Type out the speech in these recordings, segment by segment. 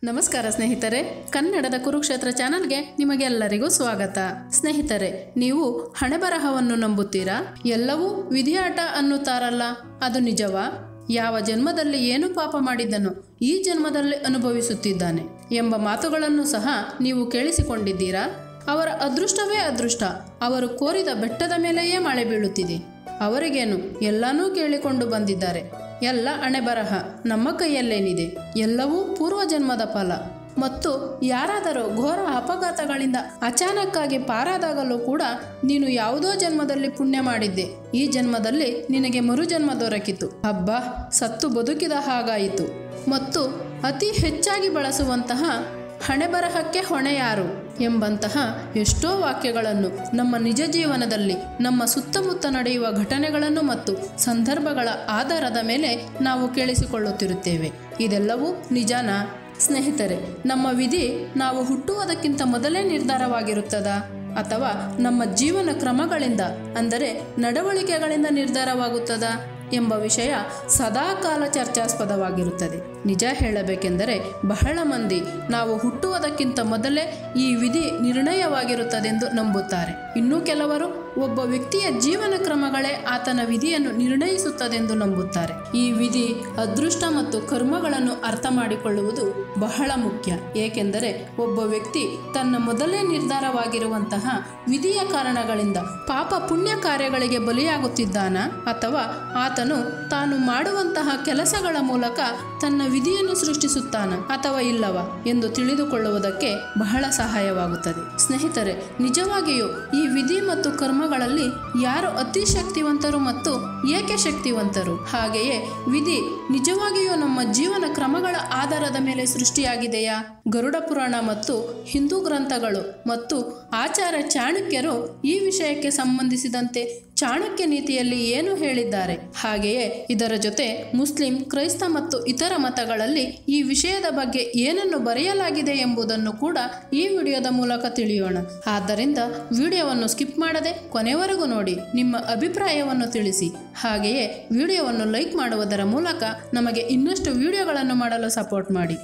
ನಮಸ್ಕಾರ ಸ್ನೇಹಿತರೆ ಕನ್ನಡದ ಕುರುಕ್ಷೇತ್ರ ಚಾನಲ್ಗೆ ನಿಮಗೆಲ್ಲರಿಗೂ ಸ್ವಾಗತ ಸ್ನೇಹಿತರೆ ನೀವು ಹಣೆಬರಹವನ್ನು ನಂಬುತ್ತೀರಾ ಎಲ್ಲವೂ ವಿಧಿಯಾಟ ಅನ್ನುತ್ತಾರಲ್ಲ ಅದು ನಿಜವಾ ಯಾವ ಜನ್ಮದಲ್ಲಿ ಏನು ಪಾಪ ಮಾಡಿದ್ದನೋ ಈ ಜನ್ಮದಲ್ಲಿ ಅನುಭವಿಸುತ್ತಿದ್ದಾನೆ ಎಂಬ ಮಾತುಗಳನ್ನು ಸಹ ನೀವು ಕೇಳಿಸಿಕೊಂಡಿದ್ದೀರಾ ಅವರ ಅದೃಷ್ಟವೇ ಅದೃಷ್ಟ ಅವರು ಕೋರಿದ ಬೆಟ್ಟದ ಮೇಲೆಯೇ ಮಳೆ ಬೀಳುತ್ತಿದೆ ಅವರಿಗೇನು ಎಲ್ಲನೂ ಕೇಳಿಕೊಂಡು ಬಂದಿದ್ದಾರೆ ಎಲ್ಲ ಹಣೆಬರಹ ನಮ್ಮ ಕೈಯಲ್ಲೇನಿದೆ ಎಲ್ಲವೂ ಪೂರ್ವಜನ್ಮದ ಫಲ ಮತ್ತು ಯಾರಾದರೂ ಘೋರ ಅಪಘಾತಗಳಿಂದ ಅಚಾನಕ್ಕಾಗಿ ಪಾರಾದಾಗಲೂ ಕೂಡ ನೀನು ಯಾವುದೋ ಜನ್ಮದಲ್ಲಿ ಪುಣ್ಯ ಮಾಡಿದ್ದೆ ಈ ಜನ್ಮದಲ್ಲಿ ನಿನಗೆ ಮರುಜನ್ಮ ದೊರಕಿತು ಹಬ್ಬ ಸತ್ತು ಬದುಕಿದ ಹಾಗಾಯಿತು ಮತ್ತು ಅತಿ ಹೆಚ್ಚಾಗಿ ಬಳಸುವಂತಹ ಹಣೆಬರಹಕ್ಕೆ ಹೊಣೆ ಯಾರು ಎಂಬಂತಹ ಎಷ್ಟೋ ವಾಕ್ಯಗಳನ್ನು ನಮ್ಮ ನಿಜ ಜೀವನದಲ್ಲಿ ನಮ್ಮ ಸುತ್ತಮುತ್ತ ನಡೆಯುವ ಘಟನೆಗಳನ್ನು ಮತ್ತು ಸಂದರ್ಭಗಳ ಆಧಾರದ ಮೇಲೆ ನಾವು ಕೇಳಿಸಿಕೊಳ್ಳುತ್ತಿರುತ್ತೇವೆ ಇದೆಲ್ಲವೂ ನಿಜಾನಾ ಸ್ನೇಹಿತರೆ ನಮ್ಮ ವಿಧಿ ನಾವು ಹುಟ್ಟುವುದಕ್ಕಿಂತ ಮೊದಲೇ ನಿರ್ಧಾರವಾಗಿರುತ್ತದಾ ಅಥವಾ ನಮ್ಮ ಜೀವನ ಕ್ರಮಗಳಿಂದ ಅಂದರೆ ನಡವಳಿಕೆಗಳಿಂದ ನಿರ್ಧಾರವಾಗುತ್ತದಾ ಎಂಬ ವಿಷಯ ಸದಾಕಾಲ ಚರ್ಚಾಸ್ಪದವಾಗಿರುತ್ತದೆ ನಿಜ ಹೇಳಬೇಕೆಂದರೆ ಬಹಳ ಮಂದಿ ನಾವು ಹುಟ್ಟುವುದಕ್ಕಿಂತ ಮೊದಲೇ ಈ ವಿಧಿ ನಿರ್ಣಯವಾಗಿರುತ್ತದೆಂದು ನಂಬುತ್ತಾರೆ ಇನ್ನು ಕೆಲವರು ಒಬ್ಬ ವ್ಯಕ್ತಿಯ ಜೀವನ ಕ್ರಮಗಳೇ ಆತನ ವಿಧಿಯನ್ನು ನಿರ್ಣಯಿಸುತ್ತದೆಂದು ನಂಬುತ್ತಾರೆ ಈ ವಿಧಿ ಅದೃಷ್ಟ ಮತ್ತು ಕರ್ಮಗಳನ್ನು ಅರ್ಥ ಮಾಡಿಕೊಳ್ಳುವುದು ಬಹಳ ಮುಖ್ಯ ಏಕೆಂದರೆ ಒಬ್ಬ ವ್ಯಕ್ತಿ ತನ್ನ ಮೊದಲೇ ನಿರ್ಧಾರವಾಗಿರುವಂತಹ ವಿಧಿಯ ಕಾರಣಗಳಿಂದ ಪಾಪ ಪುಣ್ಯ ಕಾರ್ಯಗಳಿಗೆ ಬಲಿಯಾಗುತ್ತಿದ್ದಾನ ಅಥವಾ ಆತನು ತಾನು ಮಾಡುವಂತಹ ಕೆಲಸಗಳ ಮೂಲಕ ತನ್ನ ವಿಧಿಯನ್ನು ಸೃಷ್ಟಿಸುತ್ತಾನ ಅಥವಾ ಇಲ್ಲವ ಎಂದು ತಿಳಿದುಕೊಳ್ಳುವುದಕ್ಕೆ ಬಹಳ ಸಹಾಯವಾಗುತ್ತದೆ ಸ್ನೇಹಿತರೆ ನಿಜವಾಗಿಯೂ ಈ ವಿಧಿ ಮತ್ತು ಕರ್ಮಗಳಲ್ಲಿ ಯಾರು ಅತಿ ಶಕ್ತಿವಂತರು ಮತ್ತು ಏಕೆ ಶಕ್ತಿವಂತರು ಹಾಗೆಯೇ ವಿಧಿ ನಿಜವಾಗಿಯೂ ನಮ್ಮ ಜೀವನ ಕ್ರಮಗಳ ಆಧಾರದ ಮೇಲೆ ಸೃಷ್ಟಿಯಾಗಿದೆಯಾ ಗರುಡ ಪುರಾಣ ಮತ್ತು ಹಿಂದೂ ಗ್ರಂಥಗಳು ಮತ್ತು ಆಚಾರ್ಯ ಚಾಣಕ್ಯರು ಈ ವಿಷಯಕ್ಕೆ ಸಂಬಂಧಿಸಿದಂತೆ ಚಾಣಕ್ಯ ನೀತಿಯಲ್ಲಿ ಏನು ಹೇಳಿದ್ದಾರೆ ಹಾಗೆಯೇ ಇದರ ಜೊತೆ ಮುಸ್ಲಿಂ ಕ್ರೈಸ್ತ ಮತ್ತು ಇತರ ಮತಗಳಲ್ಲಿ ಈ ವಿಷಯದ ಬಗ್ಗೆ ಏನನ್ನು ಬರೆಯಲಾಗಿದೆ ಎಂಬುದನ್ನು ಕೂಡ ಈ ವಿಡಿಯೋದ ಮೂಲಕ ತಿಳಿಯೋಣ ಆದ್ದರಿಂದ ವಿಡಿಯೋವನ್ನು ಸ್ಕಿಪ್ ಮಾಡದೆ ಕೊನೆವರೆಗೂ ನೋಡಿ ನಿಮ್ಮ ಅಭಿಪ್ರಾಯವನ್ನು ತಿಳಿಸಿ ಹಾಗೆಯೇ ವಿಡಿಯೋವನ್ನು ಲೈಕ್ ಮಾಡುವುದರ ಮೂಲಕ ನಮಗೆ ಇನ್ನಷ್ಟು ವಿಡಿಯೋಗಳನ್ನು ಮಾಡಲು ಸಪೋರ್ಟ್ ಮಾಡಿ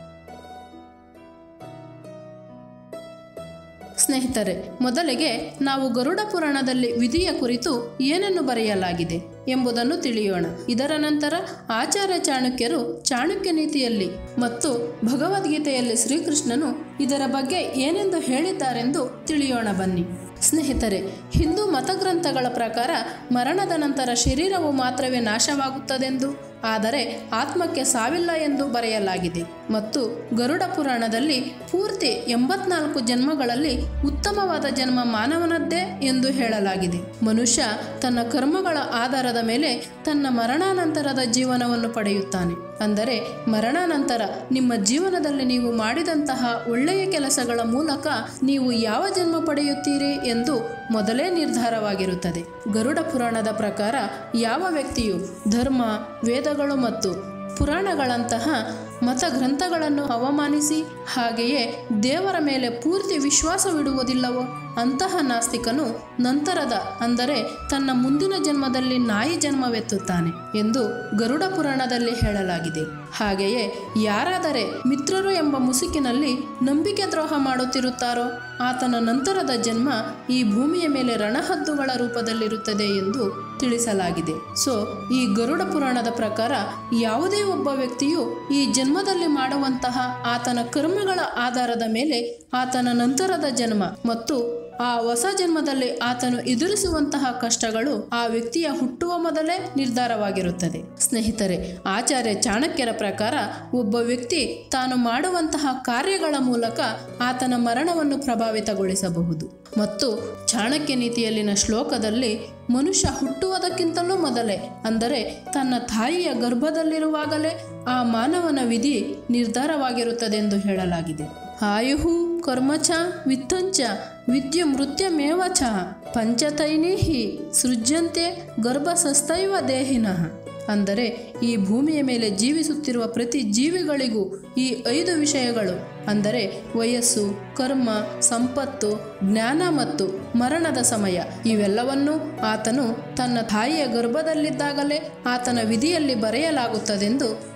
ಸ್ನೇಹಿತರೆ ಮೊದಲಿಗೆ ನಾವು ಗರುಡ ಪುರಾಣದಲ್ಲಿ ವಿಧಿಯ ಕುರಿತು ಏನನ್ನು ಬರೆಯಲಾಗಿದೆ ಎಂಬುದನ್ನು ತಿಳಿಯೋಣ ಇದರ ನಂತರ ಆಚಾರ್ಯ ಚಾಣಕ್ಯರು ಚಾಣಕ್ಯ ನೀತಿಯಲ್ಲಿ ಮತ್ತು ಭಗವದ್ಗೀತೆಯಲ್ಲಿ ಶ್ರೀಕೃಷ್ಣನು ಇದರ ಬಗ್ಗೆ ಏನೆಂದು ಹೇಳಿದ್ದಾರೆಂದು ತಿಳಿಯೋಣ ಬನ್ನಿ ಸ್ನೇಹಿತರೆ ಹಿಂದೂ ಮತಗ್ರಂಥಗಳ ಪ್ರಕಾರ ಮರಣದ ನಂತರ ಶರೀರವು ಮಾತ್ರವೇ ನಾಶವಾಗುತ್ತದೆಂದು ಆದರೆ ಆತ್ಮಕ್ಕೆ ಸಾವಿಲ್ಲ ಎಂದು ಬರೆಯಲಾಗಿದೆ ಮತ್ತು ಗರುಡ ಪುರಾಣದಲ್ಲಿ ಪೂರ್ತಿ ಎಂಬತ್ನಾಲ್ಕು ಜನ್ಮಗಳಲ್ಲಿ ಉತ್ತಮವಾದ ಜನ್ಮ ಮಾನವನದ್ದೇ ಎಂದು ಹೇಳಲಾಗಿದೆ ಮನುಷ್ಯ ತನ್ನ ಕರ್ಮಗಳ ಆಧಾರದ ಮೇಲೆ ತನ್ನ ಮರಣಾನಂತರದ ಜೀವನವನ್ನು ಪಡೆಯುತ್ತಾನೆ ಅಂದರೆ ಮರಣಾನಂತರ ನಿಮ್ಮ ಜೀವನದಲ್ಲಿ ನೀವು ಮಾಡಿದಂತಹ ಒಳ್ಳೆಯ ಕೆಲಸಗಳ ಮೂಲಕ ನೀವು ಯಾವ ಜನ್ಮ ಪಡೆಯುತ್ತೀರಿ ಎಂದು ಮೊದಲೇ ನಿರ್ಧಾರವಾಗಿರುತ್ತದೆ ಗರುಡ ಪುರಾಣದ ಪ್ರಕಾರ ಯಾವ ವ್ಯಕ್ತಿಯು ಧರ್ಮ ವೇದಗಳು ಮತ್ತು ಪುರಾಣಗಳಂತಹ ಮತ ಗ್ರಂಥಗಳನ್ನು ಅವಮಾನಿಸಿ ಹಾಗೆಯೇ ದೇವರ ಮೇಲೆ ಪೂರ್ತಿ ವಿಶ್ವಾಸವಿಡುವುದಿಲ್ಲವೋ ಅಂತಹ ನಾಸ್ತಿಕನು ನಂತರದ ಅಂದರೆ ತನ್ನ ಮುಂದಿನ ಜನ್ಮದಲ್ಲಿ ನಾಯಿ ಜನ್ಮವೆತ್ತುತ್ತಾನೆ ಎಂದು ಗರುಡ ಪುರಾಣದಲ್ಲಿ ಹೇಳಲಾಗಿದೆ ಹಾಗೆಯೇ ಯಾರಾದರೆ ಮಿತ್ರರು ಎಂಬ ಮುಸುಕಿನಲ್ಲಿ ನಂಬಿಕೆ ದ್ರೋಹ ಮಾಡುತ್ತಿರುತ್ತಾರೋ ಆತನ ನಂತರದ ಜನ್ಮ ಈ ಭೂಮಿಯ ಮೇಲೆ ರಣಹದ್ದುಗಳ ರೂಪದಲ್ಲಿರುತ್ತದೆ ಎಂದು ತಿಳಿಸಲಾಗಿದೆ ಸೊ ಈ ಗರುಡ ಪುರಾಣದ ಪ್ರಕಾರ ಯಾವುದೇ ಒಬ್ಬ ವ್ಯಕ್ತಿಯು ಈ ಜನ್ಮದಲ್ಲಿ ಮಾಡುವಂತಹ ಆತನ ಕರ್ಮಗಳ ಆಧಾರದ ಮೇಲೆ ಆತನ ನಂತರದ ಜನ್ಮ ಮತ್ತು ಆ ಹೊಸ ಜನ್ಮದಲ್ಲಿ ಆತನು ಎದುರಿಸುವಂತಹ ಕಷ್ಟಗಳು ಆ ವ್ಯಕ್ತಿಯ ಹುಟ್ಟುವ ಮೊದಲೇ ನಿರ್ಧಾರವಾಗಿರುತ್ತದೆ ಸ್ನೇಹಿತರೆ ಆಚಾರ್ಯ ಚಾಣಕ್ಯರ ಪ್ರಕಾರ ಒಬ್ಬ ವ್ಯಕ್ತಿ ತಾನು ಮಾಡುವಂತಹ ಕಾರ್ಯಗಳ ಮೂಲಕ ಆತನ ಮರಣವನ್ನು ಪ್ರಭಾವಿತಗೊಳಿಸಬಹುದು ಮತ್ತು ಚಾಣಕ್ಯ ನೀತಿಯಲ್ಲಿನ ಶ್ಲೋಕದಲ್ಲಿ ಮನುಷ್ಯ ಹುಟ್ಟುವುದಕ್ಕಿಂತಲೂ ಮೊದಲೇ ಅಂದರೆ ತನ್ನ ತಾಯಿಯ ಗರ್ಭದಲ್ಲಿರುವಾಗಲೇ ಆ ಮಾನವನ ವಿಧಿ ನಿರ್ಧಾರವಾಗಿರುತ್ತದೆಂದು ಹೇಳಲಾಗಿದೆ ಆಯುಹು ಕರ್ಮಚ ವಿತ್ತಂಚ ವಿದ್ಯು ಮೃತ್ಯಮೇವ ಚ ಪಂಚತೈನಿ ಸೃಜ್ಯಂತೆ ಗರ್ಭಸಸ್ತೈವ ದೇಹಿನಃ ಅಂದರೆ ಈ ಭೂಮಿಯ ಮೇಲೆ ಜೀವಿಸುತ್ತಿರುವ ಪ್ರತಿ ಜೀವಿಗಳಿಗೂ ಈ ಐದು ವಿಷಯಗಳು ಅಂದರೆ ವಯಸ್ಸು ಕರ್ಮ ಸಂಪತ್ತು ಜ್ಞಾನ ಮತ್ತು ಮರಣದ ಸಮಯ ಇವೆಲ್ಲವನ್ನೂ ಆತನು ತನ್ನ ತಾಯಿಯ ಗರ್ಭದಲ್ಲಿದ್ದಾಗಲೇ ಆತನ ವಿಧಿಯಲ್ಲಿ ಬರೆಯಲಾಗುತ್ತದೆಂದು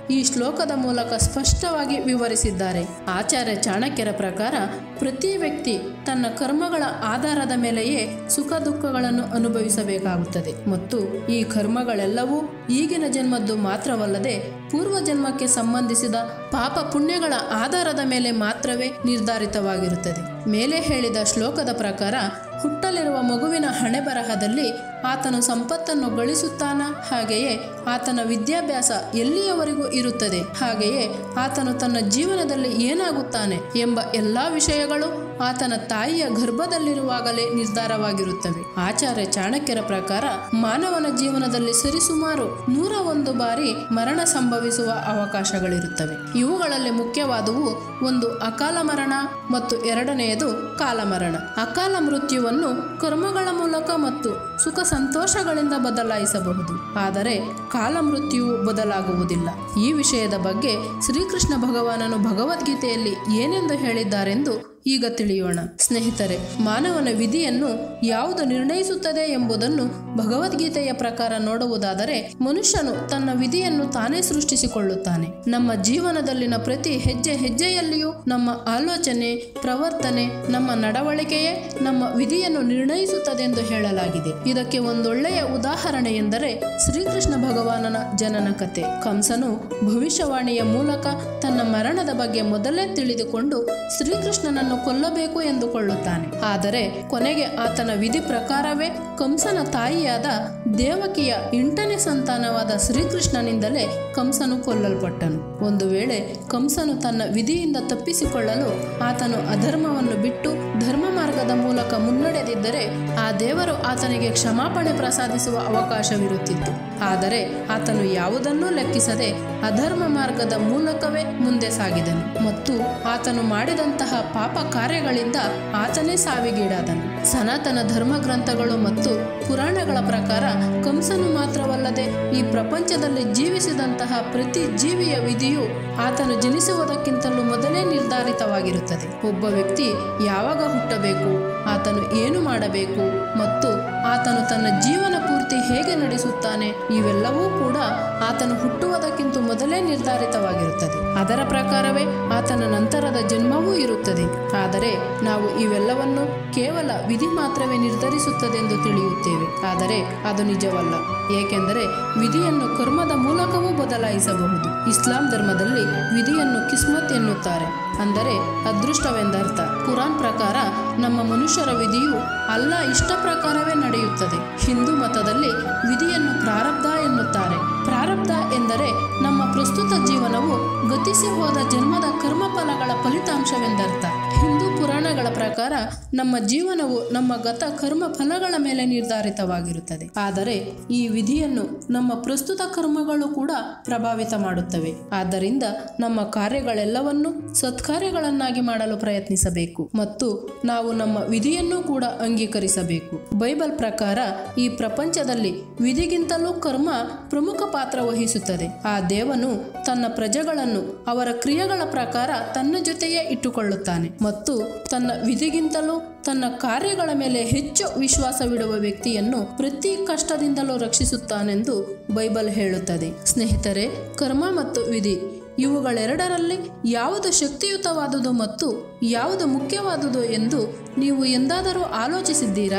ಈ ಶ್ಲೋಕದ ಮೂಲಕ ಸ್ಪಷ್ಟವಾಗಿ ವಿವರಿಸಿದ್ದಾರೆ ಆಚಾರ್ಯ ಚಾಣಕ್ಯರ ಪ್ರಕಾರ ಪ್ರತಿ ವ್ಯಕ್ತಿ ತನ್ನ ಕರ್ಮಗಳ ಆಧಾರದ ಮೇಲೆಯೇ ಸುಖ ದುಃಖಗಳನ್ನು ಅನುಭವಿಸಬೇಕಾಗುತ್ತದೆ ಮತ್ತು ಈ ಕರ್ಮಗಳೆಲ್ಲವೂ ಈಗಿನ ಜನ್ಮದ್ದು ಮಾತ್ರವಲ್ಲದೆ ಪೂರ್ವ ಜನ್ಮಕ್ಕೆ ಸಂಬಂಧಿಸಿದ ಪಾಪ ಪುಣ್ಯಗಳ ಆಧಾರದ ಮೇಲೆ ಮಾತ್ರವೇ ನಿರ್ಧಾರಿತವಾಗಿರುತ್ತದೆ ಮೇಲೆ ಹೇಳಿದ ಶ್ಲೋಕದ ಪ್ರಕಾರ ಹುಟ್ಟಲಿರುವ ಮಗುವಿನ ಹಣೆ ಬರಹದಲ್ಲಿ ಆತನು ಸಂಪತ್ತನ್ನು ಗಳಿಸುತ್ತಾನ ಹಾಗೆಯೇ ಆತನ ವಿದ್ಯಾಭ್ಯಾಸ ಎಲ್ಲಿಯವರೆಗೂ ಇರುತ್ತದೆ ಹಾಗೆಯೇ ಆತನು ತನ್ನ ಜೀವನದಲ್ಲಿ ಏನಾಗುತ್ತಾನೆ ಎಂಬ ಎಲ್ಲ ವಿಷಯಗಳು ಆತನ ತಾಯಿಯ ಗರ್ಭದಲ್ಲಿರುವಾಗಲೇ ನಿರ್ಧಾರವಾಗಿರುತ್ತವೆ ಆಚಾರ್ಯ ಚಾಣಕ್ಯರ ಪ್ರಕಾರ ಮಾನವನ ಜೀವನದಲ್ಲಿ ಸರಿಸುಮಾರು ನೂರ ಒಂದು ಬಾರಿ ಮರಣ ಸಂಭವಿಸುವ ಅವಕಾಶಗಳಿರುತ್ತವೆ ಇವುಗಳಲ್ಲಿ ಮುಖ್ಯವಾದವು ಒಂದು ಅಕಾಲ ಮರಣ ಮತ್ತು ಎರಡನೆಯದು ಕಾಲಮರಣ ಅಕಾಲ ಮೃತ್ಯುವನ್ನು ಕರ್ಮಗಳ ಮೂಲಕ ಮತ್ತು ಸುಖ ಸಂತೋಷಗಳಿಂದ ಬದಲಾಯಿಸಬಹುದು ಆದರೆ ಕಾಲ ಮೃತ್ಯುವು ಬದಲಾಗುವುದಿಲ್ಲ ಈ ವಿಷಯದ ಬಗ್ಗೆ ಶ್ರೀಕೃಷ್ಣ ಭಗವಾನನು ಭಗವದ್ಗೀತೆಯಲ್ಲಿ ಏನೆಂದು ಹೇಳಿದ್ದಾರೆಂದು ಈಗ ತಿಳಿಯೋಣ ಸ್ನೇಹಿತರೆ ಮಾನವನ ವಿಧಿಯನ್ನು ಯಾವುದು ನಿರ್ಣಯಿಸುತ್ತದೆ ಎಂಬುದನ್ನು ಭಗವದ್ಗೀತೆಯ ಪ್ರಕಾರ ನೋಡುವುದಾದರೆ ಮನುಷ್ಯನು ತನ್ನ ವಿಧಿಯನ್ನು ತಾನೇ ಸೃಷ್ಟಿಸಿಕೊಳ್ಳುತ್ತಾನೆ ನಮ್ಮ ಜೀವನದಲ್ಲಿನ ಪ್ರತಿ ಹೆಜ್ಜೆ ಹೆಜ್ಜೆಯಲ್ಲಿಯೂ ನಮ್ಮ ಆಲೋಚನೆ ಪ್ರವರ್ತನೆ ನಮ್ಮ ನಡವಳಿಕೆಯೇ ನಮ್ಮ ವಿಧಿಯನ್ನು ನಿರ್ಣಯಿಸುತ್ತದೆ ಎಂದು ಹೇಳಲಾಗಿದೆ ಇದಕ್ಕೆ ಒಂದೊಳ್ಳೆಯ ಉದಾಹರಣೆ ಎಂದರೆ ಶ್ರೀಕೃಷ್ಣ ಭಗವಾನನ ಜನನ ಕತೆ ಕಂಸನು ಭವಿಷ್ಯವಾಣಿಯ ಮೂಲಕ ತನ್ನ ಮರಣದ ಬಗ್ಗೆ ಮೊದಲೇ ತಿಳಿದುಕೊಂಡು ಶ್ರೀಕೃಷ್ಣನನ್ನು ಕೊಲ್ಲಬೇಕು ಎಂದುಕೊಳ್ಳುತ್ತಾನೆ ಆದರೆ ಕೊನೆಗೆ ಆತನ ವಿಧಿ ಪ್ರಕಾರವೇ ಕಂಸನ ತಾಯಿಯಾದ ದೇವಕಿಯ ಎಂಟನೇ ಸಂತಾನವಾದ ಶ್ರೀಕೃಷ್ಣನಿಂದಲೇ ಕಂಸನು ಕೊಲ್ಲಲ್ಪಟ್ಟನು ಒಂದು ವೇಳೆ ಕಂಸನು ತನ್ನ ವಿಧಿಯಿಂದ ತಪ್ಪಿಸಿಕೊಳ್ಳಲು ಆತನು ಅಧರ್ಮವನ್ನು ಬಿಟ್ಟು ಧರ್ಮ ಮಾರ್ಗದ ಮೂಲಕ ಮುನ್ನಡೆದಿದ್ದರೆ ಆ ದೇವರು ಆತನಿಗೆ ಕ್ಷಮಾಪಣೆ ಪ್ರಸಾದಿಸುವ ಅವಕಾಶವಿರುತ್ತಿತ್ತು ಆದರೆ ಆತನು ಯಾವುದನ್ನೂ ಲೆಕ್ಕಿಸದೆ ಅಧರ್ಮ ಮಾರ್ಗದ ಮೂಲಕವೇ ಮುಂದೆ ಸಾಗಿದನು ಮತ್ತು ಆತನು ಮಾಡಿದಂತಹ ಪಾಪ ಕಾರ್ಯಗಳಿಂದ ಆತನೇ ಸಾವಿಗೀಡಾದನು ಸನಾತನ ಧರ್ಮ ಗ್ರಂಥಗಳು ಮತ್ತು ಪುರಾಣಗಳ ಪ್ರಕಾರ ಕಂಸನು ಮಾತ್ರವಲ್ಲದೆ ಈ ಪ್ರಪಂಚದಲ್ಲಿ ಜೀವಿಸಿದಂತಹ ಪ್ರತಿ ಜೀವಿಯ ವಿಧಿಯು ಆತನು ಜನಿಸುವುದಕ್ಕಿಂತಲೂ ಮೊದಲೇ ನಿರ್ಧಾರಿತವಾಗಿರುತ್ತದೆ ಒಬ್ಬ ವ್ಯಕ್ತಿ ಯಾವಾಗ ಹುಟ್ಟಬೇಕು ಆತನು ಏನು ಮಾಡಬೇಕು ಮತ್ತು ಆತನು ತನ್ನ ಜೀವನ ಪೂರ್ತಿ ಹೇಗೆ ನಡೆಸುತ್ತಾನೆ ಇವೆಲ್ಲವೂ ಕೂಡ ಆತನು ಹುಟ್ಟುವುದಕ್ಕಿಂತ ಮೊದಲೇ ನಿರ್ಧಾರಿತವಾಗಿರುತ್ತದೆ ಅದರ ಪ್ರಕಾರವೇ ಆತನ ನಂತರದ ಜನ್ಮವೂ ಇರುತ್ತದೆ ಆದರೆ ನಾವು ಇವೆಲ್ಲವನ್ನು ಕೇವಲ ವಿಧಿ ಮಾತ್ರವೇ ನಿರ್ಧರಿಸುತ್ತದೆಂದು ತಿಳಿಯುತ್ತೇವೆ ಆದರೆ ಅದು ನಿಜವಲ್ಲ ಏಕೆಂದರೆ ವಿಧಿಯನ್ನು ಕರ್ಮದ ಮೂಲಕವೂ ಬದಲಾಯಿಸಬಹುದು ಇಸ್ಲಾಂ ಧರ್ಮದಲ್ಲಿ ವಿಧಿಯನ್ನು ಕಿಸ್ಮತ್ ಎನ್ನುತ್ತಾರೆ ಅಂದರೆ ಅದೃಷ್ಟವೆಂದರ್ಥ ಕುರಾನ್ ಪ್ರಕಾರ ನಮ್ಮ ಮನುಷ್ಯರ ವಿಧಿಯು ಅಲ್ಲ ಇಷ್ಟ ಪ್ರಕಾರವೇ ನಡೆಯುತ್ತದೆ ಹಿಂದೂ ಮತದಲ್ಲಿ ವಿಧಿಯನ್ನು ಪ್ರಾರಬ್ಧ ಎನ್ನುತ್ತಾರೆ ಪ್ರಾರಬ್ಧ ಎಂದರೆ ನಮ್ಮ ಪ್ರಸ್ತುತ ಜೀವನವು ಗತಿಸಿ ಹೋದ ಜನ್ಮದ ಕರ್ಮಫಲಗಳ ಫಲಿತಾಂಶವೆಂದರ್ಥ ಹಿಂದೂ ಪುರಾಣಗಳ ಪ್ರಕಾರ ನಮ್ಮ ಜೀವನವು ನಮ್ಮ ಗತ ಕರ್ಮ ಫಲಗಳ ಮೇಲೆ ನಿರ್ಧಾರಿತವಾಗಿರುತ್ತದೆ ಆದರೆ ಈ ವಿಧಿಯನ್ನು ನಮ್ಮ ಪ್ರಸ್ತುತ ಕರ್ಮಗಳು ಕೂಡ ಪ್ರಭಾವಿತ ಮಾಡುತ್ತವೆ ಆದ್ದರಿಂದ ನಮ್ಮ ಕಾರ್ಯಗಳೆಲ್ಲವನ್ನು ಸತ್ಕಾರ್ಯಗಳನ್ನಾಗಿ ಮಾಡಲು ಪ್ರಯತ್ನಿಸಬೇಕು ಮತ್ತು ನಾವು ನಮ್ಮ ವಿಧಿಯನ್ನು ಕೂಡ ಅಂಗೀಕರಿಸಬೇಕು ಬೈಬಲ್ ಪ್ರಕಾರ ಈ ಪ್ರಪಂಚದಲ್ಲಿ ವಿಧಿಗಿಂತಲೂ ಕರ್ಮ ಪ್ರಮುಖ ಪಾತ್ರ ವಹಿಸುತ್ತದೆ ಆ ದೇವನು ತನ್ನ ಪ್ರಜೆಗಳನ್ನು ಅವರ ಕ್ರಿಯೆಗಳ ಪ್ರಕಾರ ತನ್ನ ಜೊತೆಯೇ ಇಟ್ಟುಕೊಳ್ಳುತ್ತಾನೆ ಮತ್ತು ತನ್ನ ವಿಧಿಗಿಂತಲೂ ತನ್ನ ಕಾರ್ಯಗಳ ಮೇಲೆ ಹೆಚ್ಚು ವಿಶ್ವಾಸವಿಡುವ ವ್ಯಕ್ತಿಯನ್ನು ಪ್ರತಿ ಕಷ್ಟದಿಂದಲೂ ರಕ್ಷಿಸುತ್ತಾನೆಂದು ಬೈಬಲ್ ಹೇಳುತ್ತದೆ ಸ್ನೇಹಿತರೆ ಕರ್ಮ ಮತ್ತು ವಿಧಿ ಇವುಗಳೆರಡರಲ್ಲಿ ಯಾವುದು ಶಕ್ತಿಯುತವಾದುದು ಮತ್ತು ಯಾವುದು ಮುಖ್ಯವಾದುದು ಎಂದು ನೀವು ಎಂದಾದರೂ ಆಲೋಚಿಸಿದ್ದೀರಾ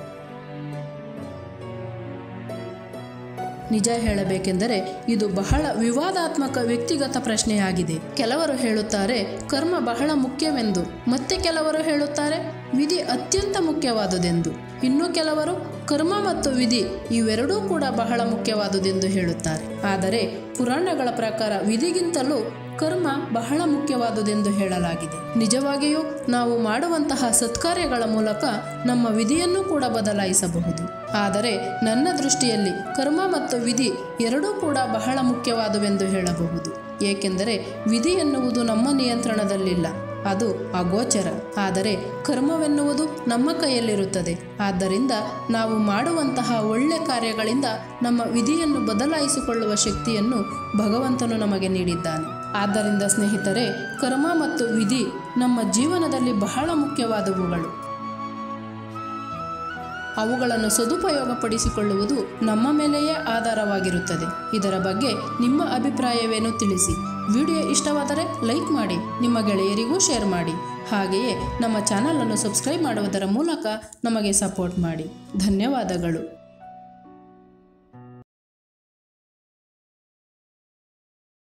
ನಿಜ ಹೇಳಬೇಕೆಂದರೆ ಇದು ಬಹಳ ವಿವಾದಾತ್ಮಕ ವ್ಯಕ್ತಿಗತ ಪ್ರಶ್ನೆಯಾಗಿದೆ ಕೆಲವರು ಹೇಳುತ್ತಾರೆ ಕರ್ಮ ಬಹಳ ಮುಖ್ಯವೆಂದು ಮತ್ತೆ ಕೆಲವರು ಹೇಳುತ್ತಾರೆ ವಿಧಿ ಅತ್ಯಂತ ಮುಖ್ಯವಾದುದೆಂದು ಇನ್ನು ಕೆಲವರು ಕರ್ಮ ಮತ್ತು ವಿಧಿ ಇವೆರಡೂ ಕೂಡ ಬಹಳ ಮುಖ್ಯವಾದುದೆಂದು ಹೇಳುತ್ತಾರೆ ಆದರೆ ಪುರಾಣಗಳ ಪ್ರಕಾರ ವಿಧಿಗಿಂತಲೂ ಕರ್ಮ ಬಹಳ ಮುಖ್ಯವಾದುದೆಂದು ಹೇಳಲಾಗಿದೆ ನಿಜವಾಗಿಯೂ ನಾವು ಮಾಡುವಂತಹ ಸತ್ಕಾರ್ಯಗಳ ಮೂಲಕ ನಮ್ಮ ವಿಧಿಯನ್ನು ಕೂಡ ಬದಲಾಯಿಸಬಹುದು ಆದರೆ ನನ್ನ ದೃಷ್ಟಿಯಲ್ಲಿ ಕರ್ಮ ಮತ್ತು ವಿಧಿ ಎರಡೂ ಕೂಡ ಬಹಳ ಮುಖ್ಯವಾದುವೆಂದು ಹೇಳಬಹುದು ಏಕೆಂದರೆ ವಿಧಿ ಎನ್ನುವುದು ನಮ್ಮ ನಿಯಂತ್ರಣದಲ್ಲಿಲ್ಲ ಅದು ಅಗೋಚರ ಆದರೆ ಕರ್ಮವೆನ್ನುವುದು ನಮ್ಮ ಕೈಯಲ್ಲಿರುತ್ತದೆ ಆದ್ದರಿಂದ ನಾವು ಮಾಡುವಂತಹ ಒಳ್ಳೆ ಕಾರ್ಯಗಳಿಂದ ನಮ್ಮ ವಿಧಿಯನ್ನು ಬದಲಾಯಿಸಿಕೊಳ್ಳುವ ಶಕ್ತಿಯನ್ನು ಭಗವಂತನು ನಮಗೆ ನೀಡಿದ್ದಾನೆ ಆದ್ದರಿಂದ ಸ್ನೇಹಿತರೆ ಕರ್ಮ ಮತ್ತು ವಿಧಿ ನಮ್ಮ ಜೀವನದಲ್ಲಿ ಬಹಳ ಮುಖ್ಯವಾದವುಗಳು ಅವುಗಳನ್ನು ಸದುಪಯೋಗಪಡಿಸಿಕೊಳ್ಳುವುದು ನಮ್ಮ ಮೇಲೆಯೇ ಆಧಾರವಾಗಿರುತ್ತದೆ ಇದರ ಬಗ್ಗೆ ನಿಮ್ಮ ಅಭಿಪ್ರಾಯವೇನು ತಿಳಿಸಿ ವಿಡಿಯೋ ಇಷ್ಟವಾದರೆ ಲೈಕ್ ಮಾಡಿ ನಿಮ್ಮ ಗೆಳೆಯರಿಗೂ ಶೇರ್ ಮಾಡಿ ಹಾಗೆಯೇ ನಮ್ಮ ಚಾನಲನ್ನು ಸಬ್ಸ್ಕ್ರೈಬ್ ಮಾಡುವುದರ ಮೂಲಕ ನಮಗೆ ಸಪೋರ್ಟ್ ಮಾಡಿ ಧನ್ಯವಾದಗಳು